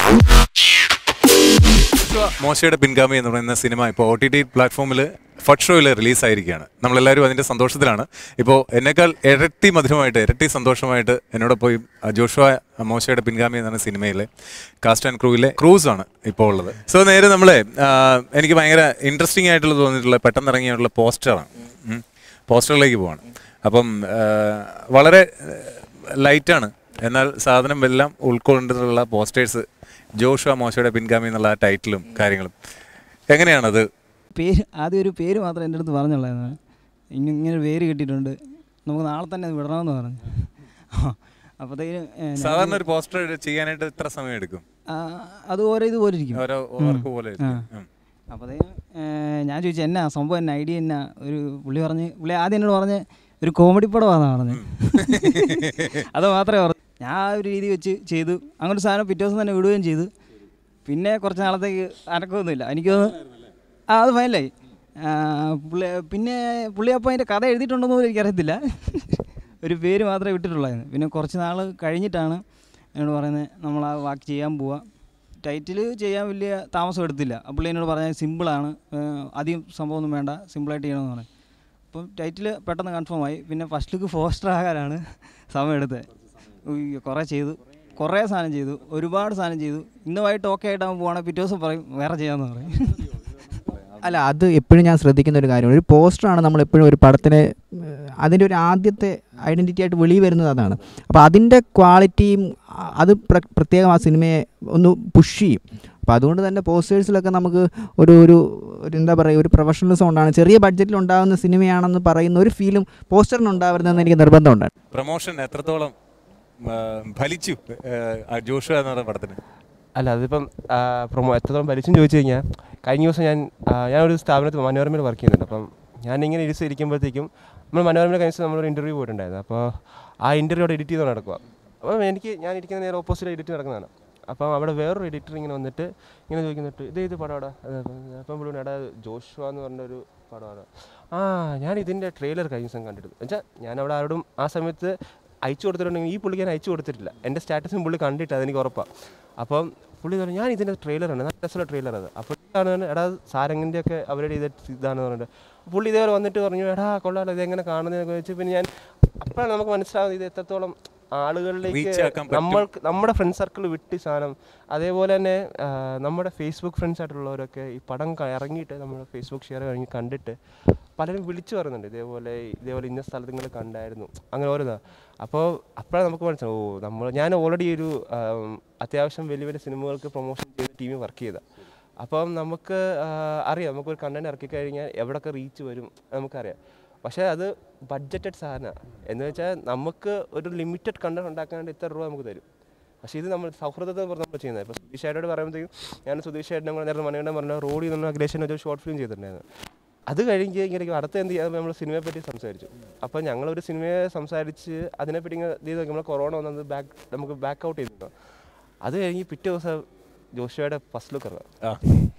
മോശയുടെ പിൻഗാമി എന്ന് പറയുന്ന സിനിമ ഇപ്പോൾ ഒ ടി ടി പ്ലാറ്റ്ഫോമിൽ ഫട്ട് ഷോയിൽ റിലീസായിരിക്കുകയാണ് നമ്മളെല്ലാവരും അതിൻ്റെ സന്തോഷത്തിലാണ് ഇപ്പോൾ എന്നേക്കാൾ ഇരട്ടി മധുരമായിട്ട് ഇരട്ടി സന്തോഷമായിട്ട് എന്നോട് പോയി ജോഷുവ മോശയുടെ പിൻഗാമി എന്ന സിനിമയിലെ കാസ്റ്റ് ആൻഡ് ക്രൂവിലെ ക്രൂസ് ആണ് ഇപ്പോൾ ഉള്ളത് സോ നേരെ നമ്മളെ ആ, എനിക്ക് ഭയങ്കര ഇൻട്രസ്റ്റിംഗ് ആയിട്ടുള്ള തോന്നിയിട്ടുള്ള പെട്ടെന്ന് ഇറങ്ങിയിട്ടുള്ള പോസ്റ്ററാണ് പോസ്റ്ററിലേക്ക് പോവാണ് അപ്പം ആ, വളരെ ലൈറ്റാണ് എന്നാൽ സാധനം എല്ലാം ഉൾക്കൊണ്ടിട്ടുള്ള പോസ്റ്റേഴ്സ് ജോഷുവ മോശയുടെ പിൻഗാമി എന്നുള്ള ആ ടൈറ്റിലും കാര്യങ്ങളും എങ്ങനെയാണത് പേര് ആദ്യം ഒരു പേര് മാത്രം എൻ്റെ അടുത്ത് പറഞ്ഞുള്ളായിരുന്നു ഇങ്ങനെ ഇങ്ങനെ ഒരു പേര് കിട്ടിയിട്ടുണ്ട് നമുക്ക് നാളെ തന്നെ അത് വിടണമെന്ന് പറഞ്ഞു അപ്പോഴത്തേക്കും സാധാരണ ഒരു പോസ്റ്റർ ചെയ്യാനായിട്ട് ഇത്ര സമയം എടുക്കും അത് ഓരോ ഇതുപോലെ ഇരിക്കും ഓരോ വർക്ക് പോലെ ആ. അപ്പോഴത്തേക്കും ഞാൻ ചോദിച്ചു എന്നാ സംഭവം എന്നാ ഐഡിയ എന്നാ ഒരു പുള്ളി പറഞ്ഞ് പുള്ളി ആദ്യം എന്നോട് പറഞ്ഞ് ഒരു കോമഡി പടമാണെന്നാണ് പറഞ്ഞത് അത് മാത്രമേ പറഞ്ഞു ഞാൻ ആ ഒരു രീതി വെച്ച് ചെയ്തു അങ്ങനെ ഒരു സാധനം പിറ്റേ ദിവസം തന്നെ വിടുകയും ചെയ്തു പിന്നെ കുറച്ച് നാളത്തേക്ക് അനക്കമൊന്നുമില്ല എനിക്ക് തോന്നുന്നു ആ അത് ഫൈനലായി ആ, പുള്ളി പിന്നെ പുള്ളി അപ്പോൾ അതിൻ്റെ കഥ എഴുതിയിട്ടുണ്ടെന്ന് പോലും എനിക്കറിയത്തില്ല ഒരു പേര് മാത്രമേ വിട്ടിട്ടുള്ളായിരുന്നു പിന്നെ കുറച്ച് നാൾ കഴിഞ്ഞിട്ടാണ് എന്നോട് പറയുന്നത് നമ്മൾ ആ വാക്ക് ചെയ്യാൻ പോവാ ടൈറ്റിൽ ചെയ്യാൻ വലിയ താമസം എടുത്തില്ല ആ പുള്ളി എന്നോട് പറഞ്ഞത് സിമ്പിളാണ് അധികം സംഭവമൊന്നും വേണ്ട സിമ്പിളായിട്ട് ചെയ്യണമെന്ന് പറഞ്ഞു അപ്പം ടൈറ്റിൽ പെട്ടെന്ന് കൺഫേം ആയി പിന്നെ ഫസ്റ്റ് ലുക്ക് പോസ്റ്റർ ആകാനാണ് സമയം എടുത്തത് ഉയ്യോ, കുറേ ചെയ്തു കുറേ സാധനം ചെയ്തു ഒരുപാട് സാധനം ചെയ്തു ഇന്ന് വൈകിട്ട് ഓക്കെ ആയിട്ടാകുമ്പോൾ പോകണമെങ്കിൽ പിറ്റേ ദിവസം പറയും വേറെ ചെയ്യാമെന്ന് പറയും അല്ല അത് എപ്പോഴും ഞാൻ ശ്രദ്ധിക്കുന്ന ഒരു കാര്യമാണ് ഒരു പോസ്റ്ററാണ് നമ്മൾ എപ്പോഴും ഒരു പടത്തിന് ഏഹ്, അതിൻ്റെ ഒരു ആദ്യത്തെ ഐഡൻറ്റിറ്റി ആയിട്ട് വെളിയിൽ വരുന്നത് അതാണ് അപ്പോൾ അതിൻ്റെ ക്വാളിറ്റിയും അ- അത് പ്ര- പ്രത്യേകം ആ സിനിമയെ ഒന്ന് പുഷ് ചെയ്യും അപ്പോൾ അതുകൊണ്ട് തന്നെ പോസ്റ്റേഴ്സിലൊക്കെ നമുക്ക് ഒരു ഒരു ഒരു എന്താ പറയുക ഒരു പ്രൊഫഷണലിസം ഉണ്ടാണ് ചെറിയ ബഡ്ജറ്റിൽ ഉണ്ടാകുന്ന സിനിമയാണെന്ന് പറയുന്ന ഒരു ഫീലും പോസ്റ്ററിന് ഉണ്ടാവരുതെന്ന് എനിക്ക് നിർബന്ധമുണ്ട് പ്രൊമോഷൻ എത്രത്തോളം ആ, ഫലിച്ചു ആ, ജോഷുവ എന്ന് പറയുന്ന പടത്തിന് അല്ല അതിപ്പം ആ, പ്രൊമോ എത്രത്തോളം പരിചയം ചോദിച്ചു കഴിഞ്ഞാൽ കഴിഞ്ഞ ദിവസം ഞാൻ ആ, ഞാനൊരു സ്ഥാപനത്തിൽ മനോരമയിൽ വർക്ക് ചെയ്യുന്നുണ്ട് അപ്പം ഞാൻ ഇങ്ങനെ ഇരുന്ന് ഇരിക്കുമ്പോഴത്തേക്കും നമ്മൾ മനോരമയിൽ കഴിഞ്ഞ ദിവസം നമ്മളൊരു ഇൻ്റർവ്യൂ പോയിട്ടുണ്ടായിരുന്നു അപ്പോൾ ആ ഇൻ്റർവ്യൂ അവിടെ എഡിറ്റ് ചെയ്ത് നടക്കുക അപ്പം എനിക്ക് ഞാൻ ഇരിക്കുന്ന നേരെ ഓപ്പോസിറ്റ് എഡിറ്റ് നടക്കുന്നതാണ് അപ്പം അവിടെ വേറൊരു എഡിറ്റർ ഇങ്ങനെ വന്നിട്ട് ഇങ്ങനെ ചോദിക്കുന്നിട്ട് ഇത് ഇത് പടമാടാ അപ്പം പുള്ളി എടാ ജോഷുവ എന്ന് പറഞ്ഞ ഒരു പടമാണ് ആ ഞാൻ ഇതിൻ്റെ ട്രെയിലർ കഴിഞ്ഞ ദിവസം കണ്ടിട്ട് വെച്ചാൽ ഞാൻ അവിടെ ആരോടും ആ സമയത്ത് അയച്ചു കൊടുത്തിട്ടുണ്ടെങ്കിൽ ഈ പുള്ളിക്ക് ഞാൻ അയച്ചു കൊടുത്തിട്ടില്ല എൻ്റെ സ്റ്റാറ്റസും പുള്ളി കണ്ടിട്ട് അതെനിക്ക് ഉറപ്പാണ് അപ്പം പുള്ളി പറഞ്ഞു ഞാൻ ഇതിൻ്റെ ട്രെയിലറാണ് നല്ല രസമുള്ള ട്രെയിലർ അത് അപ്പോഴാണ് എടാ സാരംഗിൻ്റെ ഒക്കെ അവരുടെ ഇത് ഇതാണെന്ന് പറഞ്ഞിട്ട് പുള്ളി ഇതേപോലെ വന്നിട്ട് പറഞ്ഞു എടാ കൊള്ളാലോ ഇത് എങ്ങനെ കാണുന്നതെന്നൊക്കെ വെച്ച് പിന്നെ ഞാൻ അപ്പോഴാണ് നമുക്ക് മനസ്സിലാവുന്നത് ഇത് എത്രത്തോളം ആളുകളിലേക്ക് Reach ആക്കാൻ പറ്റും. നമ്മൾക്ക് നമ്മുടെ ഫ്രണ്ട് സർക്കിൾ വിട്ട് ഈ സാധനം അതേപോലെ തന്നെ ആ, നമ്മുടെ ഫേസ്ബുക്ക് ഫ്രണ്ട്സ് ആയിട്ടുള്ളവരൊക്കെ ഈ പടം ക- ഇറങ്ങിയിട്ട് നമ്മൾ ഫേസ്ബുക്ക് ഷെയർ കഴിഞ്ഞ് കണ്ടിട്ട് പലരും വിളിച്ചു പറയുന്നുണ്ട് ഇതേപോലെ ഇതേപോലെ ഇന്ന സ്ഥലത്ത് നിങ്ങൾ കണ്ടായിരുന്നു അങ്ങനെ ഓരോന്നാ അപ്പോൾ അപ്പോഴാണ് നമുക്ക് മനസ്സിലാവും ഓ നമ്മൾ ഞാൻ ഓൾറെഡി ഒരു ആം, അത്യാവശ്യം വലിയ വലിയ സിനിമകൾക്ക് പ്രൊമോഷൻ ചെയ്ത ടീമിൽ വർക്ക് ചെയ്ത അപ്പം നമുക്ക് ആ, അറിയാം നമുക്കൊരു കണ്ടന്റ് ഇറക്കി കഴിഞ്ഞാൽ എവിടെയൊക്കെ റീച്ച് വരും നമുക്കറിയാം പക്ഷേ അത് ബഡ്ജറ്റഡ് സാധനമാണ് എന്ന് വെച്ചാൽ നമുക്ക് ഒരു ലിമിറ്റഡ് കണ്ടന്റ് ഉണ്ടാക്കാനായിട്ട് ഇത്ര രൂപ നമുക്ക് തരും പക്ഷേ ഇത് നമ്മൾ സൗഹൃദത്തെ പുറത്ത് നമ്മൾ ചെയ്യുന്നത് ഇപ്പോൾ സുധീഷ് ഏട്ടനോട് പറയുമ്പോഴത്തേക്കും ഞാൻ സുധീഷ് ഏട്ടനെ കൂടെ നേരത്തെ മണികണ്ഠൻ പറഞ്ഞ റോഡിൽ നിന്ന് അഖിലേഷൻ ഒരു ഷോർട്ട് ഫിലിം ചെയ്തിട്ടുണ്ടായിരുന്നു അത് കഴിഞ്ഞ് ഇങ്ങനെ അടുത്ത എന്ത് ചെയ്യാൻ നമ്മൾ സിനിമയെ പറ്റി സംസാരിച്ചു അപ്പോൾ ഞങ്ങളൊരു സിനിമയെ സംസാരിച്ച് അതിനെപ്പറ്റി ഇങ്ങനെ ഇത് ചെയ്ത് നമ്മൾ കൊറോണ വന്നത് ബാക്ക് നമുക്ക് ബാക്ക് ഔട്ട് ചെയ്തിരുന്നു അത് കഴിഞ്ഞ് പിറ്റേ ദിവസം ജോഷുവയുടെ ഫസ്റ്റ് ലുക്ക് ഇറങ്ങാം ആ.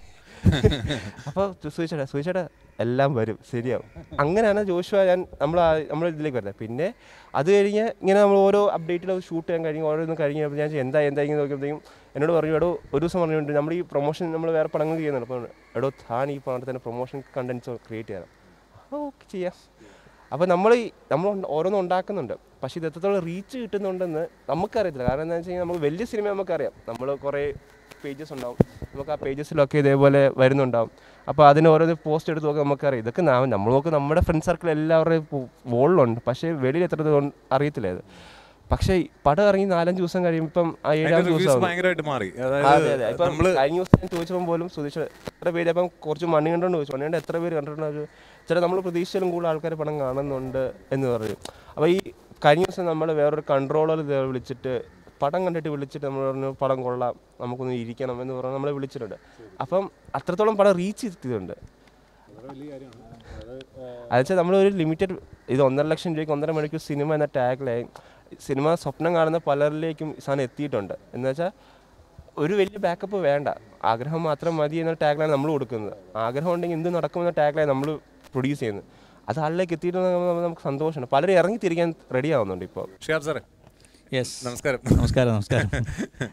അപ്പോൾ സുധിച്ചേട്ടാ സുധിച്ചേട്ടാ എല്ലാം വരും ശരിയാവും അങ്ങനെയാണ് ജോഷുവ ഞാൻ നമ്മൾ നമ്മൾ ഇതിലേക്ക് വരുന്നത് പിന്നെ അത് കഴിഞ്ഞ് ഇങ്ങനെ നമ്മൾ ഓരോ അപ്ഡേറ്റിൽ ഷൂട്ട് ചെയ്യാൻ കഴിഞ്ഞ് ഓരോന്ന് കഴിഞ്ഞ് കഴിഞ്ഞപ്പോൾ ഞാൻ എന്താ എന്താ ഇങ്ങനെ നോക്കിയപ്പോഴത്തേക്കും എന്നോട് പറഞ്ഞു എടോ ഒരു ദിവസം പറഞ്ഞുകൊണ്ട് നമ്മൾ ഈ പ്രൊമോഷൻ നമ്മൾ വേറെ പടങ്ങൾ ചെയ്യുന്നുണ്ട് അപ്പോൾ എടോ താൻ ഈ പടത്തിന് പ്രൊമോഷൻ കണ്ടൻസ് ക്രിയേറ്റ് ചെയ്യണം ഓക്കെ ചെയ്യാം അപ്പോൾ നമ്മൾ ഈ നമ്മൾ ഉണ്ട്- ഓരോന്നും ഉണ്ടാക്കുന്നുണ്ട് പക്ഷേ ഇത് എത്രത്തോളം റീച്ച് കിട്ടുന്നുണ്ടെന്ന് നമുക്കറിയത്തില്ല കാരണം എന്താ വെച്ച് കഴിഞ്ഞാൽ നമുക്ക് വലിയ സിനിമ നമുക്കറിയാം നമ്മൾ കുറേ പേജസ് ഉണ്ടാവും നമുക്ക് ആ പേജസിലൊക്കെ ഇതേപോലെ വരുന്നുണ്ടാവും അപ്പോൾ അതിന് ഓരോ പോസ്റ്റ് എടുത്ത് നോക്കി നമുക്കറിയാം ഇതൊക്കെ നാ- നമ്മൾ നോക്ക് നമ്മുടെ ഫ്രണ്ട് സർക്കിൾ എല്ലാവരുടെയും വോളിലുണ്ട് പക്ഷേ വെളിയിൽ എത്രത്തോളം അറിയത്തില്ല ഇത് പക്ഷേ ഈ പടം ഇറങ്ങി നാലഞ്ച് ദിവസം കഴിയുമ്പോൾ ഇപ്പം ആ ഏഴാം അതിന്റെ റിവ്യൂസ് ദിവസം ഭയങ്കരമായിട്ട് മാറി അതെ അതെ അതായത് ഇപ്പം നമ്മള് കഴിഞ്ഞ ദിവസം ഞാൻ ചോദിച്ചപ്പോൾ പോലും സുധീഷ് എത്ര പേര് അപ്പം കുറച്ച് മണി കണ്ടോണ്ട് ചോദിച്ചു മണി കണ്ട് എത്ര പേര് കണ്ടിട്ടുണ്ട് ചില നമ്മൾ പ്രതീക്ഷയിലും കൂടുതൽ ആൾക്കാർ പടം കാണുന്നുണ്ട് എന്ന് പറഞ്ഞു അപ്പോൾ ഈ കഴിഞ്ഞ ദിവസം നമ്മൾ വേറൊരു കൺട്രോളർ വിളിച്ചിട്ട് പടം കണ്ടിട്ട് വിളിച്ചിട്ട് നമ്മൾ പറഞ്ഞു പടം കൊള്ളാം നമുക്കൊന്ന് ഇരിക്കണം എന്ന് പറഞ്ഞ് നമ്മളെ വിളിച്ചിട്ടുണ്ട് അപ്പം അത്രത്തോളം പടം റീച്ച് എത്തിയിട്ടുണ്ട് അതെച്ചാൽ നമ്മളൊരു ലിമിറ്റഡ് ഇത് ഒന്നര ലക്ഷം രൂപയ്ക്ക് ഒന്നര മണിക്കൂർ സിനിമ എന്ന ടാഗിലായി സിനിമ സ്വപ്നം കാണുന്ന പലരിലേക്കും ഈ സാധനം എത്തിയിട്ടുണ്ട് എന്ന് വെച്ചാൽ ഒരു വലിയ ബാക്കപ്പ് വേണ്ട ആഗ്രഹം മാത്രം മതി എന്ന ടാഗിലാണ് നമ്മൾ കൊടുക്കുന്നത് ആഗ്രഹം ഉണ്ടെങ്കിൽ എന്ത് നടക്കുമെന്ന ടാഗിലാണ് നമ്മൾ പ്രൊഡ്യൂസ് ചെയ്യുന്നത് അത് ആളിലേക്ക് എത്തിയിട്ടുണ്ടെങ്കിൽ നമുക്ക് സന്തോഷമാണ് പലരും ഇറങ്ങി തിരിക്കാൻ റെഡി ആവുന്നുണ്ട് ഇപ്പോൾ ഷിയാബ് സാറേ യെസ് നമസ്കാരം നമസ്കാരം നമസ്കാരം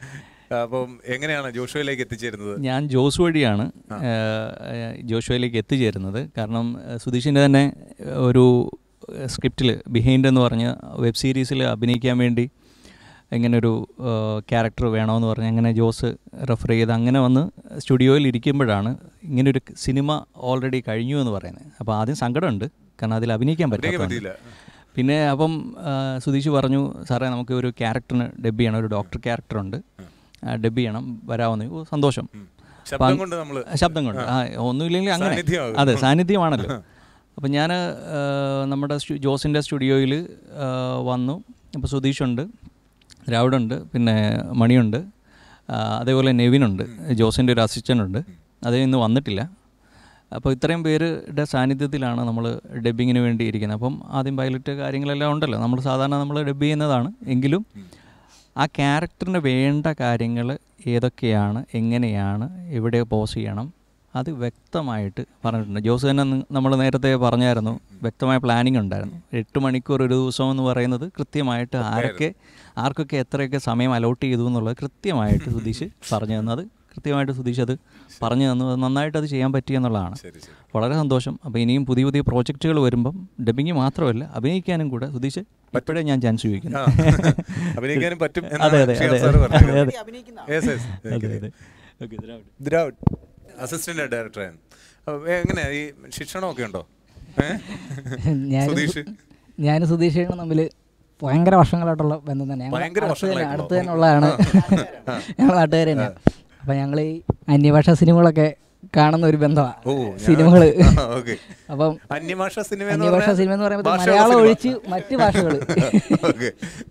അപ്പം എങ്ങനെയാണ് ജോഷുവയിലേക്ക് എത്തിച്ചേരുന്നത് ഞാൻ ജോസ് വഴിയാണ് ഏഹ്, ജോഷുവയിലേക്ക് എത്തിച്ചേരുന്നത് കാരണം ഏഹ്, സുധീഷിൻ്റെ തന്നെ ഒരു സ്ക്രിപ്റ്റിൽ ബിഹൈൻഡ് എന്ന് പറഞ്ഞ വെബ് സീരീസിൽ അഭിനയിക്കാൻ വേണ്ടി ഇങ്ങനൊരു ക്യാരക്ടർ വേണമെന്ന് പറഞ്ഞ് അങ്ങനെ ജോസ് റെഫർ ചെയ്ത് അങ്ങനെ വന്ന് സ്റ്റുഡിയോയിൽ ഇരിക്കുമ്പോഴാണ് ഇങ്ങനൊരു സിനിമ ഓൾറെഡി കഴിഞ്ഞു എന്ന് പറയുന്നത് അപ്പോൾ ആദ്യം സങ്കടമുണ്ട് കാരണം അതിൽ അഭിനയിക്കാൻ അഭിനയിക്കാൻ പറ്റില്ല പറ്റിയില്ല പിന്നെ അപ്പം ആ, സുധീഷ് പറഞ്ഞു സാറേ നമുക്ക് ഒരു ക്യാരക്ടറിന് ഡബ് ചെയ്യണം ഒരു ഡോക്ടർ ക്യാരക്ടറുണ്ട് ഡബ് ചെയ്യണം വരാമെന്ന് ഓ സന്തോഷം ഉം. അപ്പം ശബ്ദം അങ്- കൊണ്ട് നമ്മള് ശബ്ദം കൊണ്ട് ആ ഒന്നുമില്ലെങ്കിൽ അങ്ങനെ സാന്നിധ്യമാകും. അതെ സാന്നിധ്യമാണല്ലോ അപ്പം ഞാൻ നമ്മുടെ സ്റ്റു- ജോസിൻ്റെ സ്റ്റുഡിയോയിൽ വന്നു അപ്പോൾ സുധീഷുണ്ട് ദ്രാവിഡുണ്ട് പിന്നെ മണിയുണ്ട് ആ, അതേപോലെ നെവിനുണ്ട് ജോസിൻ്റെ ഒരു അസിസ്റ്റൻ്റ് ഉണ്ട് അത് ഇന്ന് വന്നിട്ടില്ല അപ്പോൾ ഇത്രയും പേരുടെ സാന്നിധ്യത്തിലാണ് നമ്മൾ ഡബ്ബിങ്ങിന് വേണ്ടി ഇരിക്കുന്നത് അപ്പം ആദ്യം പൈലറ്റ് കാര്യങ്ങളെല്ലാം ഉണ്ടല്ലോ നമ്മൾ സാധാരണ നമ്മൾ ഡബ് ചെയ്യുന്നതാണ് എങ്കിലും ആ ക്യാരക്ടറിന് വേണ്ട കാര്യങ്ങൾ ഏതൊക്കെയാണ് എങ്ങനെയാണ് എവിടെ പോസ് ചെയ്യണം അത് വ്യക്തമായിട്ട് പറഞ്ഞിട്ടുണ്ട് ജോസ് തന്നെ നമ്മൾ നേരത്തെ പറഞ്ഞായിരുന്നു വ്യക്തമായ പ്ലാനിങ് ഉണ്ടായിരുന്നു എട്ട് മണിക്കൂർ ഒരു ദിവസം എന്ന് പറയുന്നത് കൃത്യമായിട്ട് ആരൊക്കെ ആർക്കൊക്കെ എത്രയൊക്കെ സമയം അലോട്ട് ചെയ്തു എന്നുള്ളത് കൃത്യമായിട്ട് സുധീഷ് പറഞ്ഞു തന്നത് കൃത്യമായിട്ട് സുധീഷ് അത് പറഞ്ഞു തന്നു അത് നന്നായിട്ട് അത് ചെയ്യാൻ പറ്റി എന്നുള്ളതാണ് ശരി ശരി വളരെ സന്തോഷം അപ്പോൾ ഇനിയും പുതിയ പുതിയ പ്രോജക്റ്റുകൾ വരുമ്പം ഡബിങ് മാത്രമല്ല അഭിനയിക്കാനും കൂടെ സുധീഷ് ഇപ്പോഴേ ഞാൻ ചാൻസ് ചോദിക്കുന്നു ആ. അഭിനയിക്കാനും പറ്റും അതെ അതെ അതെ അതെ അതെ Yes, yes. അതെ അതെ ഓക്കെ ദ്രാവിഡ് ദ്രാവിഡ് അസിസ്റ്റന്റ് ഡയറക്ടറാണ് എങ്ങനെയാ ഈ ശിക്ഷണമൊക്കെ ഉണ്ടോ ഏ? ഞാൻ സുധീഷ് ഞാൻ സുധീഷേനും തമ്മിൽ ഭയങ്കര വർഷങ്ങളായിട്ടുള്ള ബന്ധം തന്നെ ഞങ്ങൾ ഭയങ്കര അടുത്ത് തന്നെ വർഷങ്ങളായിട്ടുള്ളോ? അടുത്ത് തന്നെ ഉള്ളതാണ് ഞങ്ങൾ നാട്ടുകാർ തന്നെ അപ്പം ഞങ്ങൾ ഈ അന്യഭാഷാ സിനിമകളൊക്കെ കാണുന്ന ഒരു ഓ, ബന്ധമാണ് ഞാൻ- സിനിമകൾ ആ, okay. അപ്പം അന്യഭാഷാ സിനിമ എന്ന് അന്യഭാഷാ പറഞ്ഞാൽ സിനിമ എന്ന് പറയുമ്പോൾ ഭാഷയുള്ള മലയാളം സിനിമ. ഒഴിച്ച് മറ്റ് ഭാഷകൾ Okay.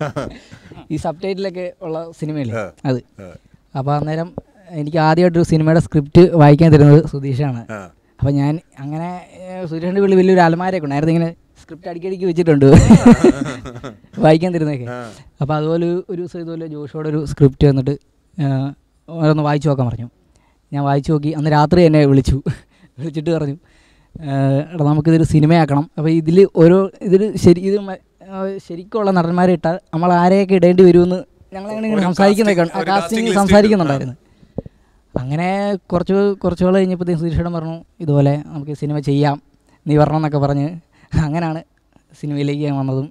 ഈ സബ് ടൈറ്റിലൊക്കെ ഉള്ള സിനിമയില്ലേ ആ. അത് ആ. അപ്പോൾ അന്നേരം എനിക്ക് ആദ്യമായിട്ടൊരു സിനിമയുടെ സ്ക്രിപ്റ്റ് വായിക്കാൻ തരുന്നത് സുധീഷാണ് ആ. അപ്പോൾ ഞാൻ അങ്ങനെ ഏഹ്, സുധീഷിൻ്റെ വീട്ടിൽ വലിയൊരു അലമാരയൊക്കെ ഉണ്ടായിരുന്നു ഇങ്ങനെ സ്ക്രിപ്റ്റ് അടിക്കടിക്ക് വെച്ചിട്ടുണ്ട് വായിക്കാൻ തരുന്നതൊക്കെ ആ. അപ്പോൾ അതുപോലെ ഒരു- ഒരു ദിവസം ഇതുപോലെ ജോഷോടെ ഒരു സ്ക്രിപ്റ്റ് വന്നിട്ട് ഏഹ്, ഓരോന്ന് വായിച്ചു നോക്കാൻ പറഞ്ഞു ഞാൻ വായിച്ചു നോക്കി അന്ന് രാത്രി എന്നെ വിളിച്ചു വിളിച്ചിട്ട് പറഞ്ഞു ഏഹ്, എടാ നമുക്കിതൊരു സിനിമയാക്കണം അപ്പോൾ ഇതിൽ ഓരോ ഇതിൽ ശരി ഇത് മ- ഏഹ്, ശരിക്കുള്ള നടന്മാരെ ഇട്ടാൽ നമ്മൾ ആരെയൊക്കെ ഇടേണ്ടി വരുമെന്ന് ഞങ്ങളങ്ങനെ ഇങ്ങനെ ഒരു സംസാരിക്കുന്നൊക്കെ casting- ഒരു കാസ്റ്റിംഗ് casting list സംസാരിക്കുന്നുണ്ടായിരുന്നു അങ്ങനെ കുറച്ച് കുറച്ച് നാൾ കഴിഞ്ഞപ്പോഴത്തേക്കും സുരേഷേടൻ പറഞ്ഞു ഇതുപോലെ നമുക്ക് ഈ സിനിമ ചെയ്യാം നീ വരണം എന്നൊക്കെ പറഞ്ഞ് അങ്ങനെയാണ് സിനിമയിലേക്ക് ഞാൻ വന്നതും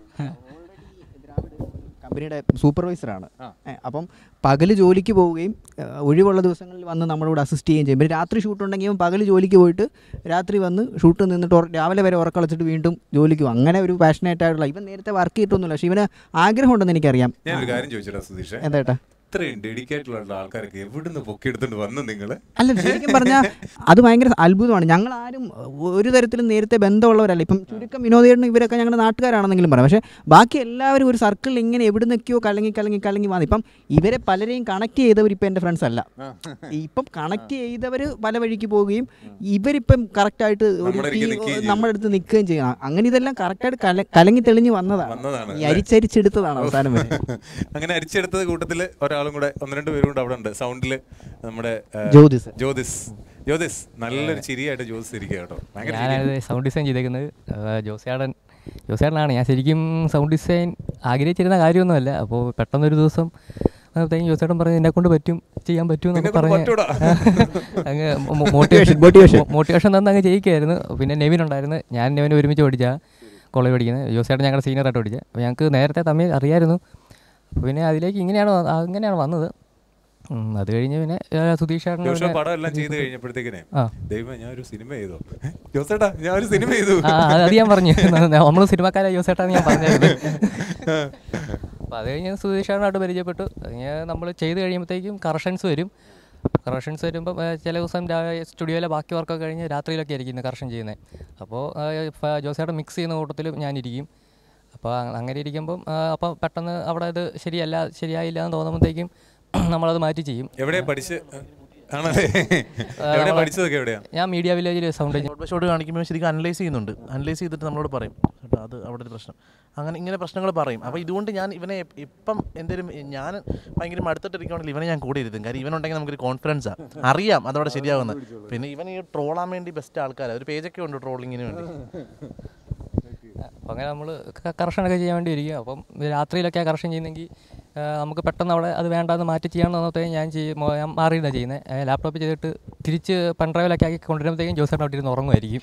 കമ്പനിയുടെ സൂപ്പർവൈസറാണ് അപ്പം പകല് ജോലിക്ക് പോവുകയും ആ, ഒഴിവുള്ള ദിവസങ്ങളിൽ വന്ന് നമ്മളോട് അസിസ്റ്റ് ചെയ്യുകയും ചെയ്യും പിന്നെ രാത്രി ഷൂട്ട് ഉണ്ടെങ്കിൽ അവൻ പകല് ജോലിക്ക് പോയിട്ട് രാത്രി വന്ന് ഷൂട്ട് നിന്നിട്ട് ഉറ- രാവിലെ വരെ ഉറക്കളച്ചിട്ട് വീണ്ടും ജോലിക്ക് പോകും അങ്ങനെ ഒരു പാഷനേറ്റ് ആയിട്ടുള്ള ഇവൻ നേരത്തെ വർക്ക് ചെയ്തിട്ടൊന്നുമില്ല പക്ഷേ ഇവന് ആഗ്രഹമുണ്ടെന്ന് എനിക്കറിയാം ഞാനൊരു കാര്യം ചോദിച്ചില്ല സുധീഷ് എന്താ ഏട്ടാ ഇത്രയും ഡെഡിക്കേറ്റഡ് ഉള്ള ആൾക്കാരൊക്കെ എവിടുന്ന് പൊക്കിയെടുത്തോണ്ട് വന്നു നിങ്ങള് അല്ല ശരിക്കും പറഞ്ഞാൽ അത് ഭയങ്കര അത്ഭുതമാണ് ഞങ്ങൾ ആരും ഒരു തരത്തിലും നേരത്തെ ബന്ധമുള്ളവരല്ല ഇപ്പം ചുരുക്കം വിനോദേട്ടനും ഇവരൊക്കെ ഞങ്ങളുടെ നാട്ടുകാരാണെന്നെങ്കിലും പറയാം പക്ഷേ ബാക്കി എല്ലാവരും ഒരു സർക്കിളിൽ ഇങ്ങനെ എവിടെ നിൽക്കുകയോ കലങ്ങി കലങ്ങി കലങ്ങി വന്നു ഇപ്പം ഇവരെ പലരെയും കണക്ട് ചെയ്തവർ ഇപ്പം എൻ്റെ ഫ്രണ്ട്സ് അല്ല ഇപ്പം കണക്ട് ചെയ്തവർ പല വഴിക്ക് പോവുകയും ഇവരിപ്പം കറക്റ്റായിട്ട് ഒരു നമ്മുടെ അടുത്ത് team- നിൽക്കുകയും ചെയ്യും. നമ്മുടെ അടുത്ത് നിൽക്കുകയും ചെയ്യണം അങ്ങനെ ഇതെല്ലാം കറക്റ്റായിട്ട് കല കലങ്ങി തെളിഞ്ഞ് വന്നതാണ് വന്നതാണ് ഈ അരിച്ചരിച്ചെടുത്തതാണ് അവസാനം വരെ അങ്ങനെ അരിച്ചെടുത്ത കൂട്ടത്തില് ഒരാളും കൂടെ ഒന്ന് രണ്ട് പേരും കൂടെ അവിടെ ഉണ്ട് സൗണ്ടില് നമ്മുടെ ആ, ജ്യോതിസ്. ജ്യോതിസ് ജ്യോതിസ് നല്ലൊരു ചിരിയായിട്ട് ജ്യോതിസ് ഇരിക്കുക കേട്ടോ ഭയങ്കര ഞാനത് ചിരിയാ. സൗണ്ട് ഡിസൈൻ ചെയ്തേക്കുന്നത് ആ, ജോസിയാടൻ ജോസിയാടനാണ് ഞാൻ ശരിക്കും സൗണ്ട് ഡിസൈൻ ആഗ്രഹിച്ചിരുന്ന കാര്യമൊന്നുമല്ല അപ്പോൾ പെട്ടെന്നൊരു ദിവസം അപ്പോഴത്തേക്കും ജോസിയാടൻ പറഞ്ഞു എന്നെ കൊണ്ട് പറ്റും ചെയ്യാൻ പറ്റും എന്നൊക്കെ നിന്നെക്കൊണ്ട് പറഞ്ഞ് പറ്റൂടാ. അങ്ങ് മോട്ടിവേഷൻ motivation. മോട്ടിവേഷൻ തന്ന് അങ്ങ് ജയിക്കായിരുന്നു പിന്നെ നെവിൻ ഉണ്ടായിരുന്നു ഞാൻ നെവിൻ ഒരുമിച്ച് പഠിച്ച കോളേജ് പഠിക്കുന്നത് ജോസിയാടൻ ഞങ്ങളുടെ സീനിയറായിട്ട് പഠിച്ചത് അപ്പോൾ ഞങ്ങൾക്ക് നേരത്തെ തമ്മിൽ അറിയായിരുന്നു അപ്പോൾ പിന്നെ അതിലേക്ക് ഇങ്ങനെയാണ് വ- അങ്ങനെയാണ് വന്നത് ഉം, അത് കഴിഞ്ഞ് പിന്നെ സുധീഷ് ജോഷോ പടം എല്ലാം ചെയ്ത് കഴിഞ്ഞപ്പോഴത്തേക്കിനെ ആ. ദൈവം ഞാൻ ഒരു സിനിമ ചെയ്തോ ജോസേട്ടാ ഞാൻ ഒരു സിനിമ ചെയ്തു ആ അത് അത് ഞാൻ പറഞ്ഞു നമ്മൾ സിനിമക്കാരെ യൂസേട്ടാന്ന് ഞാൻ പറഞ്ഞായിരുന്നു അപ്പോൾ അത് കഴിഞ്ഞ് സുധീഷാനായിട്ട് പരിചയപ്പെട്ടു നമ്മൾ ചെയ്ത് കഴിയുമ്പോഴത്തേക്കും കറക്ഷൻസ് വരും കറക്ഷൻസ് വരുമ്പോൾ ചില ദിവസം സ്റ്റുഡിയോയിലെ ബാക്കി വർക്കൊക്കെ കഴിഞ്ഞ് രാത്രിയിലൊക്കെ ആയിരിക്കും കറക്ഷൻ ചെയ്യുന്നത് അപ്പോൾ ജോസേട്ടൻ മിക്സ് ചെയ്യുന്ന കൂട്ടത്തിൽ ഞാനിരിക്കും അപ്പോൾ അങ്ങനെ ഇരിക്കുമ്പം അപ്പോൾ പെട്ടെന്ന് അവിടെ ഇത് ശരിയല്ല ശരിയായില്ല എന്ന് തോന്നുമ്പോഴത്തേക്കും നമ്മളത് മാറ്റി ചെയ്യും എവിടെയാ പഠിച്ച് ആണല്ലേ എവിടെയാ പഠിച്ചതൊക്കെ എവിടെയാ ഞാൻ മീഡിയ വില്ലേജിൽ സൗണ്ട് ഷോട്ട് ബൈ ഷോട്ട് കാണിക്കുമ്പോൾ ശരിക്കും അനലൈസ് ചെയ്യുന്നുണ്ട് അനലൈസ് ചെയ്തിട്ട് നമ്മളോട് പറയും കേട്ടോ അത് അവിടെ ഒരു പ്രശ്നം അങ്ങനെ ഇങ്ങനെ പ്രശ്നങ്ങൾ പറയും അപ്പോൾ ഇതുകൊണ്ട് ഞാൻ ഇവനെ എപ്- ഇപ്പം എന്തെങ്കിലും ഞാൻ ഭയങ്കര മടുത്തിട്ടിരിക്കുകയാണെങ്കിൽ ഇവനെ ഞാൻ കൂടെ ഇരുത്തും കാര്യം ഇവനുണ്ടെങ്കിൽ നമുക്കൊരു കോൺഫിഡൻസാണ് അറിയാം അതവിടെ ശരിയാവുന്നത് പിന്നെ ഇവൻ ഈ ട്രോളാൻ വേണ്ടി ബെസ്റ്റ് ആൾക്കാരാണ് ഒരു പേജൊക്കെ ഉണ്ട് ട്രോളിങ്ങിന് വേണ്ടി അപ്പോൾ അങ്ങനെ നമ്മൾ കറക്ഷനൊക്കെ ചെയ്യാൻ വേണ്ടി ഇരിക്കും അപ്പം രാത്രിയിലൊക്കെ കറക്ഷൻ ചെയ്യുന്നെങ്കിൽ ആ, നമുക്ക് പെട്ടെന്ന് അവിടെ അത് വേണ്ടാന്ന് മാറ്റി ചെയ്യാൻ തോന്നത്തേക്കും ഞാൻ ചെയ്യും മോ- ഞാൻ മാറിയില്ല ചെയ്യുന്നത് ലാപ്ടോപ്പ് ചെയ്തിട്ട് തിരിച്ച് പെൺഡ്രൈവിലൊക്കെ ആക്കി കൊണ്ടുവരുമ്പോഴത്തേക്കും ജോസേട്ടൻ അവിടെ ഇരുന്ന് ഉറങ്ങുമായിരിക്കും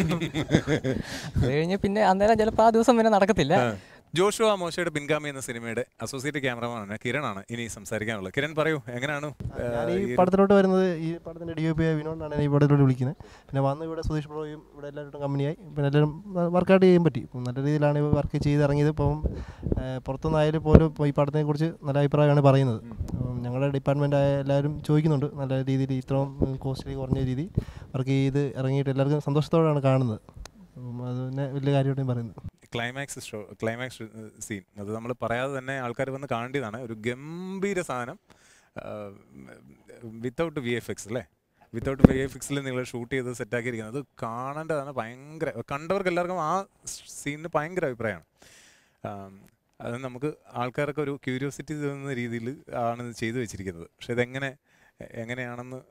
അത് കഴിഞ്ഞ് പിന്നെ അന്നേരം ചിലപ്പോൾ ആ ദിവസം പിന്നെ നടക്കത്തില്ല ജോഷുവ മോശയുടെ പിൻഗാമി എന്ന സിനിമയുടെ അസോസിയേറ്റ് ക്യാമറമാനാണ് കിരണാണ് ഇനി സംസാരിക്കാനുള്ളത് കിരൺ പറയൂ എങ്ങനെയാണ് ആ, ഞാൻ ഈ ഈ ഒരു- പടത്തിലോട്ട് വരുന്നത് ഈ പടത്തിന്റെ ഡി ഒ പി വിനോദാണ് ഈ പടത്തിലോട്ട് വിളിക്കുന്നത് പിന്നെ വന്ന് ഇവിടെ സുധീഷ് ബ്രോയും ഇവിടെ എല്ലാവരും കമ്പനിയായി പിന്നെ എല്ലാവരും വർക്കൗട്ട് ചെയ്യാൻ പറ്റി ഇപ്പം നല്ല രീതിയിലാണ് വർക്ക് ചെയ്ത് ഇറങ്ങിയത് ഇപ്പം ഏഹ്, പുറത്തുനിന്നായാലും പോലും ഇപ്പം ഈ പടത്തിനെ കുറിച്ച് നല്ല അഭിപ്രായമാണ് പറയുന്നത് അപ്പം ഞങ്ങളുടെ ഡിപ്പാർട്ട്മെൻ്റ് ആയ എല്ലാവരും ചോദിക്കുന്നുണ്ട് നല്ല രീതിയിൽ ഇത്രയും കോസ്റ്റ്ലി കുറഞ്ഞ രീതി വർക്ക് ചെയ്ത് ഇറങ്ങിയിട്ട് എല്ലാവർക്കും സന്തോഷത്തോടെയാണ് കാണുന്നത് അപ്പം അത് തന്നെ വലിയ കാര്യമായിട്ട് ഞാൻ പറയുന്നത് ക്ലൈമാക്സ് ഷോ ക്ലൈമാക്സ് സീൻ അത് നമ്മൾ പറയാതെ തന്നെ ആൾക്കാർ വന്ന് കാണേണ്ടതാണ് ഒരു ഗംഭീര സാധനം വിത്തൗട്ട് വി എഫ് എക്സ് അല്ലേ വിത്തൗട്ട് വി എഫ് എക്സിൽ നിങ്ങൾ ഷൂട്ട് ചെയ്ത് സെറ്റാക്കിയിരിക്കുന്നത് അത് കാണേണ്ടതാണ് ഭയങ്കര കണ്ടവർക്ക് എല്ലാവർക്കും ആ സീനിന് ഭയങ്കര അഭിപ്രായമാണ് ആം, അത് നമുക്ക് ആൾക്കാർക്ക് ഒരു ക്യൂരിയോസിറ്റി തോന്നുന്ന രീതിയിൽ ആണ് ഇത് ചെയ്തു വെച്ചിരിക്കുന്നത് പക്ഷെ ഇതെങ്ങനെ എങ്ങനെയാണെന്ന്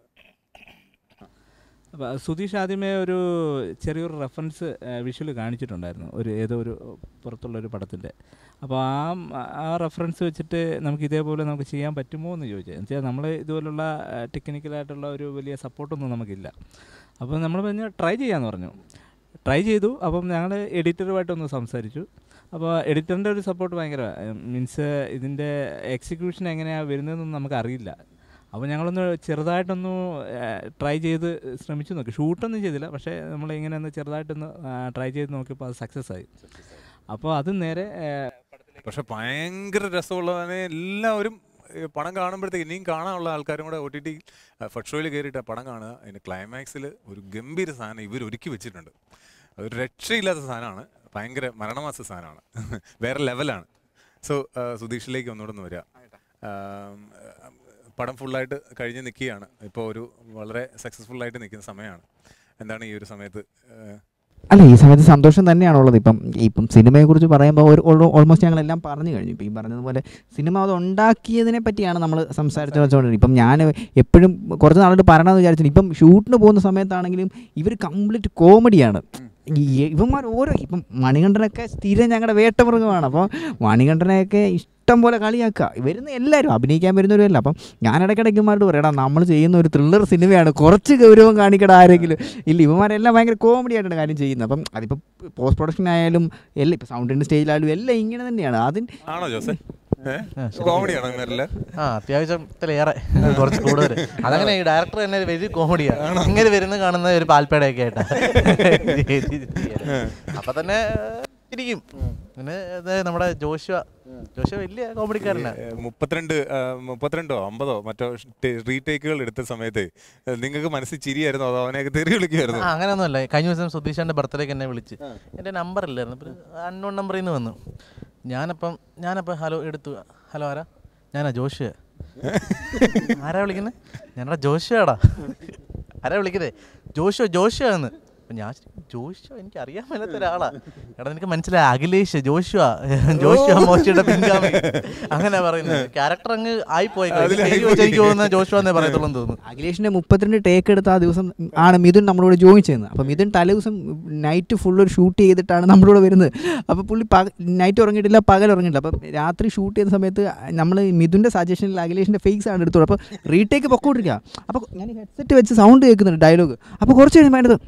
അപ്പോൾ സുധീഷ് ആദ്യമേ ഒരു ചെറിയൊരു റെഫറൻസ് വിഷ്വൽ കാണിച്ചിട്ടുണ്ടായിരുന്നു ഒരു ഏതോ ഒരു പുറത്തുള്ള ഒരു പടത്തിൻ്റെ അപ്പോൾ ആ ആ റെഫറൻസ് വെച്ചിട്ട് നമുക്ക് ഇതേപോലെ നമുക്ക് ചെയ്യാൻ പറ്റുമോ എന്ന് ചോദിച്ചത് എന്നുവെച്ചാൽ നമ്മൾ ഇതുപോലുള്ള ടെക്നിക്കലായിട്ടുള്ള ഒരു വലിയ സപ്പോർട്ടൊന്നും നമുക്കില്ല അപ്പോൾ നമ്മൾ പറഞ്ഞ് ട്രൈ ചെയ്യാമെന്ന് പറഞ്ഞു ട്രൈ ചെയ്തു അപ്പം ഞങ്ങൾ എഡിറ്ററുമായിട്ടൊന്ന് സംസാരിച്ചു അപ്പോൾ എഡിറ്ററിൻ്റെ ഒരു സപ്പോർട്ട് ഭയങ്കര മീൻസ് ഇതിൻ്റെ എക്സിക്യൂഷൻ എങ്ങനെയാണ് വരുന്നതെന്നൊന്നും നമുക്കറിയില്ല അപ്പോൾ ഞങ്ങളൊന്ന് ചെറുതായിട്ടൊന്ന് ട്രൈ ചെയ്ത് ശ്രമിച്ചു നോക്കി ഷൂട്ടൊന്നും ചെയ്തില്ല പക്ഷേ നമ്മൾ ഇങ്ങനെ ഒന്ന് ചെറുതായിട്ടൊന്ന് ട്രൈ ചെയ്ത് നോക്കിയപ്പോൾ അത് സക്സസ് ആയി അപ്പോൾ അത് നേരെ ആ, പക്ഷെ ഭയങ്കര രസമുള്ളതിനെ എല്ലാവരും ഈ പടം കാണുമ്പോഴത്തേക്ക് ഇനിയും കാണാനുള്ള ആൾക്കാരും കൂടെ ഒ ടി ടി ഫസ്റ്റ് ഷോയിൽ കയറിയിട്ട് ആ പടം കാണുക അതിന് ക്ലൈമാക്സിൽ ഒരു ഗംഭീര സാധനം ഇവർ ഒരുക്കി വെച്ചിട്ടുണ്ട് ഒരു രക്ഷയില്ലാത്ത സാധനമാണ് ഭയങ്കര മരണമാസ സാധനമാണ് വേറെ ലെവലാണ് സോ സുധീഷിലേക്ക് ഒന്നുകൂടെ ഒന്ന് വരിക ആം, പടം ഫുള്ളായിട്ട് കഴിഞ്ഞ് നിൽക്കുകയാണ് ഇപ്പോൾ ഒരു വളരെ സക്സസ്ഫുൾ ആയിട്ട് നിൽക്കുന്ന സമയമാണ് എന്താണ് ഈ ഒരു സമയത്ത് ആ, അല്ല ഈ സമയത്ത് സന്തോഷം തന്നെയാണുള്ളത് ഇപ്പം ഇപ്പം സിനിമയെക്കുറിച്ച് പറയുമ്പോൾ ഒരു ഓൾമോസ്റ്റ് ഞങ്ങളെല്ലാം പറഞ്ഞു കഴിഞ്ഞു ഇപ്പം ഈ പറഞ്ഞതുപോലെ സിനിമ അത് ഉണ്ടാക്കിയതിനെ പറ്റിയാണ് നമ്മൾ സംസാരിച്ച് വെച്ചുകൊണ്ടിരുന്നത് ഇപ്പം ഞാൻ എപ്പോഴും കുറച്ച് നാളായിട്ട് പറയണമെന്ന് വിചാരിച്ചു ഇപ്പം ഷൂട്ടിന് പോകുന്ന സമയത്താണെങ്കിലും ഇവർ കംപ്ലീറ്റ് കോമഡിയാണ് ഈ ഇവന്മാർ ഓരോ ഇപ്പം മണികണ്ഠനൊക്കെ സ്ഥിരം ഞങ്ങളുടെ വേട്ടമൃഗമാണ് അപ്പോൾ മണികണ്ഠനെയൊക്കെ ഇഷ്ടം പോലെ കളിയാക്കുക വരുന്ന എല്ലാവരും അഭിനയിക്കാൻ വരുന്നവരുമല്ല അപ്പം ഞാൻ ഇടയ്ക്കിടയ്ക്ക് ഇവന്മാരോട് പറയും എടാ നമ്മൾ ചെയ്യുന്ന ഒരു ത്രില്ലർ സിനിമയാണ് കുറച്ച് ഗൗരവം കാണിക്കട ആരെങ്കിലും ഇല്ല ഇവന്മാരെല്ലാം ഭയങ്കര കോമഡി ആയിട്ടാണ് കാര്യം ചെയ്യുന്നത് അപ്പം അതിപ്പോൾ പോസ്റ്റ് പ്രൊഡക്ഷൻ ആയാലും എല്ലാം ഇപ്പോൾ സൗണ്ടിൻ്റെ സ്റ്റേജിലായാലും എല്ലാം ഇങ്ങനെ തന്നെയാണ് അതിന് ആണോ ജോസെ കോമഡിയാണോ ഇവരെല്ലാം ആ അത്യാവശ്യത്തിലേറെ കുറച്ച് കൂടുതൽ അതങ്ങനെ ഈ ഡയറക്ടർ തന്നെ ഒരു വലിയ കോമഡിയാണ് ഇങ്ങനെ വരുന്ന കാണുന്ന ഒരു പാൽപ്പേടയൊക്കെ ആയിട്ടാ അപ്പൊ തന്നെ ഇരിക്കും പിന്നെ ഇത് നമ്മുടെ ജോഷുവ ജോഷുവ വലിയ കോമഡിക്കാരനാണ് ഏ, മുപ്പത്തിരണ്ട് ആ, മുപ്പത്തിരണ്ടോ അമ്പതോ മറ്റോ റീടേക്കുകൾ എടുത്ത സമയത്ത് നിങ്ങൾക്ക് മനസ്സിൽ ചിരിയായിരുന്നു അതോ അവനെയൊക്കെ തെറി വിളിക്കുമായിരുന്നു ആ അങ്ങനെയൊന്നുമല്ല കഴിഞ്ഞ ദിവസം സുധീഷാന്റെ ബർത്ത്ഡേക്ക് എന്നെ വിളിച്ച് എൻ്റെ നമ്പർ ഇല്ലായിരുന്നു അപ്പോൾ അൺനോൺ നമ്പറിൽ നിന്ന് വന്നു ഞാനപ്പം ഞാനപ്പം ഹലോ എടുത്തു ഹലോ ആരാ ഞാനാ ജോഷുവ ആരാ വിളിക്കുന്നത് ഞാനടാ ജോഷുവാടാ ആരാ വിളിക്കുന്നേ ജോഷുവ ജോഷുവ എന്ന് അപ്പം ഞാൻ ജോഷുവ എനിക്ക് അറിയാൻ മേലാത്ത ഒരാളാ എടാ നിനക്ക് മനസ്സിലായി അഖിലേഷ് ജോഷുവ ജോഷുവ മോശയുടെ പിൻഗാമി അങ്ങനെ പറയുന്നത് ക്യാരക്ടർ അങ്ങ് ആയിപ്പോയി എനിക്ക് തോന്നുന്ന ജോഷുവ എന്നേ പറയത്തുള്ളൂ എന്ന് തോന്നുന്നു അഖിലേഷിൻ്റെ മുപ്പത്തിരണ്ട് ടേക്ക് എടുത്ത ആ ദിവസം ആണ് മിഥുൻ നമ്മളോട് ജോയിൻ ചെയ്യുന്നത് അപ്പോൾ മിഥുൻ തലേ ദിവസം നൈറ്റ് ഫുൾ ഒരു ഷൂട്ട് ചെയ്തിട്ടാണ് നമ്മളോട് വരുന്നത് അപ്പോൾ പുള്ളി പക നൈറ്റ് ഉറങ്ങിയിട്ടില്ല പകൽ ഉറങ്ങിയിട്ടില്ല അപ്പം രാത്രി ഷൂട്ട് ചെയ്യുന്ന സമയത്ത് നമ്മൾ മിഥുൻ്റെ സജഷനിൽ അഖിലേഷിൻ്റെ ഫേസ് ആണ് എടുത്തോളൂ അപ്പോൾ റീടേക്ക് പൊക്കോണ്ടിരിക്കുക അപ്പോൾ ഞാൻ ഹെഡ്സെറ്റ് വെച്ച് സൗണ്ട് കേൾക്കുന്നുണ്ട് ഡയലോഗ് അപ്പോൾ കുറച്ച് കഴിയുമ്പോൾ അതിനകത്ത്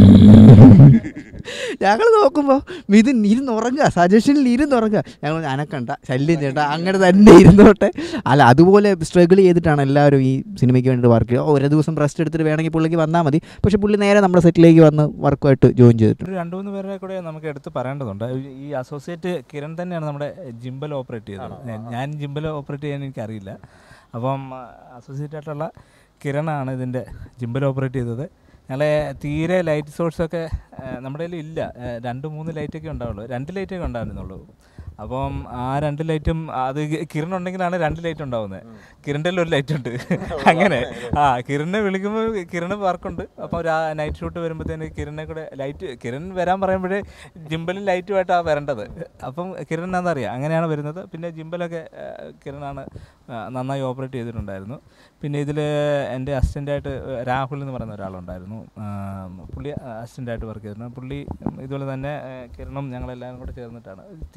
ഞങ്ങൾ നോക്കുമ്പോൾ മിഥുൻ ഇരുന്ന് ഉറങ്ങുക സജഷനിൽ ഇരുന്ന് ഉറങ്ങുക ഞങ്ങൾ അനക്കണ്ട ശല്യം ചെയ്യണ്ട അങ്ങനെ തന്നെ ഇരുന്നോട്ടെ അല്ല അതുപോലെ സ്ട്രഗിൾ ചെയ്തിട്ടാണ് എല്ലാവരും ഈ സിനിമയ്ക്ക് വേണ്ടി വർക്ക് ചെയ്യുക ഓരോ ദിവസം റെസ്റ്റ് എടുത്തിട്ട് വേണമെങ്കിൽ പുള്ളിക്ക് വന്നാൽ മതി പക്ഷേ പുള്ളി നേരെ നമ്മുടെ സെറ്റിലേക്ക് വന്ന് വർക്കുമായിട്ട് ജോയിൻ ചെയ്തിട്ടുണ്ട് ഒരു രണ്ട് മൂന്ന് പേരെ കൂടെ നമുക്ക് എടുത്ത് പറയേണ്ടതുണ്ട് ഈ- ഈ അസോസിയേറ്റ് കിരൺ തന്നെയാണ് നമ്മുടെ ജിംബൽ ഓപ്പറേറ്റ് ചെയ്തത് ഞാൻ- ഞാൻ ജിംബൽ ഓപ്പറേറ്റ് ചെയ്യാൻ എനിക്കറിയില്ല അപ്പം അസോസിയേറ്റ് ആയിട്ടുള്ള കിരണാണ് ഇതിൻ്റെ ജിംബൽ ഓപ്പറേറ്റ് ചെയ്തത് ഞങ്ങളെ തീരെ ലൈറ്റ് സോഴ്സൊക്കെ നമ്മുടെ കയ്യിൽ ഇല്ല ആ, രണ്ട് മൂന്ന് ലൈറ്റൊക്കെ ഉണ്ടാവുള്ളൂ രണ്ട് ലൈറ്റൊക്കെ ഉണ്ടായിരുന്നുള്ളൂ അപ്പം ആ രണ്ട് ലൈറ്റും അത് കിരൺ ഉണ്ടെങ്കിലാണ് രണ്ട് ലൈറ്റ് ഉണ്ടാവുന്നത് കിരണിൻ്റെ ഒരു ലൈറ്റ് ഉണ്ട് അങ്ങനെ ആ കിരണിനെ വിളിക്കുമ്പോൾ കിരണ് വർക്കുണ്ട് അപ്പോൾ ഒരു നൈറ്റ് ഷൂട്ട് വരുമ്പോഴത്തേന് കിരണിനെ കൂടെ ലൈറ്റ് കിരൺ വരാൻ പറയുമ്പോഴേ ജിമ്പലും ലൈറ്റുമായിട്ടാണ് വരേണ്ടത് അപ്പം കിരൺ എന്താണെന്നറിയാം അങ്ങനെയാണ് വരുന്നത് പിന്നെ ജിമ്പലൊക്കെ ആ, കിരണാണ് ആ, നന്നായി ഓപ്പറേറ്റ് ചെയ്തിട്ടുണ്ടായിരുന്നു പിന്നെ ഇതിൽ എൻ്റെ അസിസ്റ്റൻ്റായിട്ട് രാഹുൽ എന്ന് പറയുന്ന ഒരാളുണ്ടായിരുന്നു ആ, പുള്ളി അസിസ്റ്റൻ്റായിട്ട് വർക്ക് ചെയ്തിരുന്നു പുള്ളി ഇതുപോലെ തന്നെ ആ, കിരണും ഞങ്ങളെല്ലാവരും കൂടെ ചേർന്നിട്ടാണ് തീരെ കുറച്ച്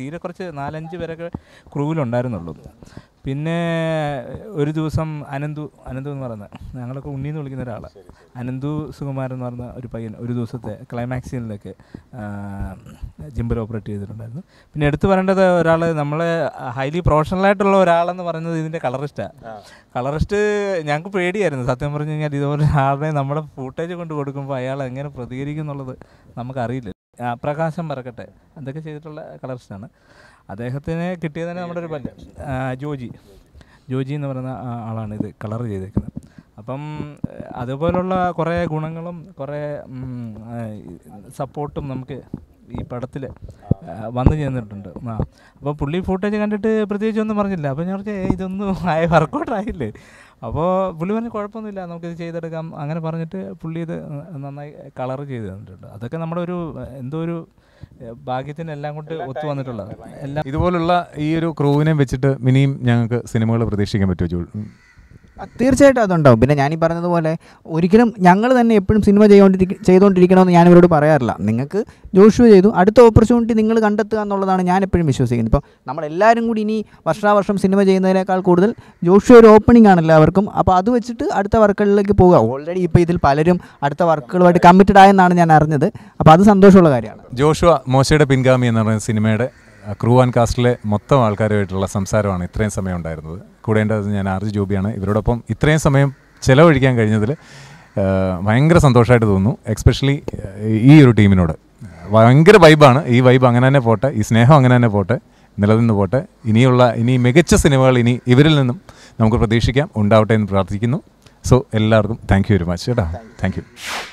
നാലഞ്ച് പേരൊക്കെ ക്രൂവിലുണ്ടായിരുന്നുള്ളൂ പിന്നെ ഒരു ദിവസം അനന്തു അനന്തു എന്ന് പറയുന്ന ഞങ്ങളൊക്കെ ഉണ്ണീന്ന് വിളിക്കുന്ന ഒരാളാണ് അനന്തു സുകുമാരൻ എന്ന് പറഞ്ഞ ഒരു പയ്യൻ ഒരു ദിവസത്തെ ക്ലൈമാക്സ് സീനിലൊക്കെ ജിമ്പിൽ ഓപ്പറേറ്റ് ചെയ്തിട്ടുണ്ടായിരുന്നു പിന്നെ എടുത്തു പറയേണ്ടത് ഒരാൾ നമ്മളെ ഹൈലി പ്രൊഫഷണൽ ആയിട്ടുള്ള ഒരാളെന്ന് പറയുന്നത് ഇതിൻ്റെ കളറിസ്റ്റാണ് കളറിസ്റ്റ് ഞങ്ങൾക്ക് പേടിയായിരുന്നു സത്യം പറഞ്ഞു കഴിഞ്ഞാൽ ഇതുപോലെ ആളുടെ നമ്മുടെ ഫൂട്ടേജ് കൊണ്ട് കൊടുക്കുമ്പോൾ അയാൾ എങ്ങനെ പ്രതികരിക്കും എന്നുള്ളത് നമുക്കറിയില്ല ആ, പ്രകാശം പറക്കട്ടെ അതൊക്കെ ചെയ്തിട്ടുള്ള കളറിസ്റ്റാണ് അദ്ദേഹത്തിന് കിട്ടിയത് തന്നെ നമ്മുടെ ഒരു പല്ല ആ, ജോജി ജോജി എന്ന് പറയുന്ന ആ ആളാണ് ഇത് കളർ ചെയ്തേക്കുന്നത് അപ്പം ഏഹ്, അതുപോലുള്ള കുറേ ഗുണങ്ങളും കുറേ സപ്പോർട്ടും നമുക്ക് ഈ പടത്തിൽ വന്നു ചേർന്നിട്ടുണ്ട് ആ അപ്പോൾ പുള്ളി ഫൂട്ടേജ് കണ്ടിട്ട് പ്രത്യേകിച്ച് ഒന്നും പറഞ്ഞില്ല അപ്പോൾ ഞാൻ പറഞ്ഞു "ഏയ്, ഇതൊന്നും ആയ വർക്കൗട്ട് ആയില്ലേ അപ്പോൾ പുള്ളി പറഞ്ഞു കുഴപ്പമൊന്നുമില്ല നമുക്കിത് ചെയ്തെടുക്കാം അങ്ങനെ പറഞ്ഞിട്ട് പുള്ളി ഇത് നന്നായി കളർ ചെയ്ത് തന്നിട്ടുണ്ട് അതൊക്കെ നമ്മുടെ ഒരു എന്തോ ഒരു ഏഹ്, ഭാഗ്യത്തിന് എല്ലാം കൊണ്ട് ഒത്തു വന്നിട്ടുള്ളത് എല്ലാം ഇതുപോലുള്ള ഈ ഒരു ക്രൂവിനെ വെച്ചിട്ട് ഇനിയും ഞങ്ങൾക്ക് സിനിമകൾ പ്രതീക്ഷിക്കാൻ പറ്റുമോ ജൂൾ ഉം. ആ, തീർച്ചയായിട്ടും അതുണ്ടാവും പിന്നെ ഞാനീ പറഞ്ഞതുപോലെ ഒരിക്കലും ഞങ്ങൾ തന്നെ എപ്പോഴും സിനിമ ചെയ്തുകൊണ്ടിരിക്ക ചെയ്തുകൊണ്ടിരിക്കണമെന്ന് ഞാൻ ഇവരോട് പറയാറില്ല നിങ്ങൾക്ക് ജോഷു ചെയ്തു അടുത്ത ഓപ്പർച്യൂണിറ്റി നിങ്ങൾ കണ്ടെത്തുക എന്നുള്ളതാണ് ഞാൻ എപ്പോഴും വിശ്വസിക്കുന്നത് ഇപ്പോൾ നമ്മളെല്ലാവരും കൂടി ഇനി വർഷാവർഷം സിനിമ ചെയ്യുന്നതിനേക്കാൾ കൂടുതൽ ജോഷു ഒരു ഓപ്പണിംഗ് ആണ് എല്ലാവർക്കും അപ്പോൾ അത് വെച്ചിട്ട് അടുത്ത വർക്കുകളിലേക്ക് പോവുക ഓൾറെഡി ഇപ്പോൾ ഇതിൽ പലരും അടുത്ത വർക്കുകളുമായിട്ട് കമ്മിറ്റഡ് ആയെന്നാണ് ഞാൻ അറിഞ്ഞത് അപ്പോൾ അത് സന്തോഷമുള്ള കാര്യമാണ് ജോഷുവ മോശയുടെ പിൻഗാമി എന്ന് പറയുന്ന സിനിമയുടെ ക്രൂ ആൻഡ് കാസ്റ്റിലെ മൊത്തം ആൾക്കാരുമായിട്ടുള്ള സംസാരമാണ് ഇത്രയും സമയം ഉണ്ടായിരുന്നത് കൂടേണ്ടത് ഞാൻ ആർ ജി ജോബിയാണ് ഇവരോടൊപ്പം ഇത്രയും സമയം ചിലവഴിക്കാൻ കഴിഞ്ഞതിൽ ആ, ഭയങ്കര സന്തോഷമായിട്ട് തോന്നുന്നു എക്സ്പെഷ്യലി ഈ ഒരു ടീമിനോട് ഭയങ്കര വൈബാണ് ഈ വൈബ് അങ്ങനെ തന്നെ പോട്ടെ ഈ സ്നേഹം അങ്ങനെ തന്നെ പോട്ടെ നിലനിന്ന് പോട്ടെ ഇനിയുള്ള ഇനി മികച്ച സിനിമകൾ ഇനി ഇവരിൽ നിന്നും നമുക്ക് പ്രതീക്ഷിക്കാം ഉണ്ടാവട്ടെ എന്ന് പ്രാർത്ഥിക്കുന്നു സോ എല്ലാവർക്കും താങ്ക് യു വെരി മച്ച് കേട്ടോ താങ്ക് യു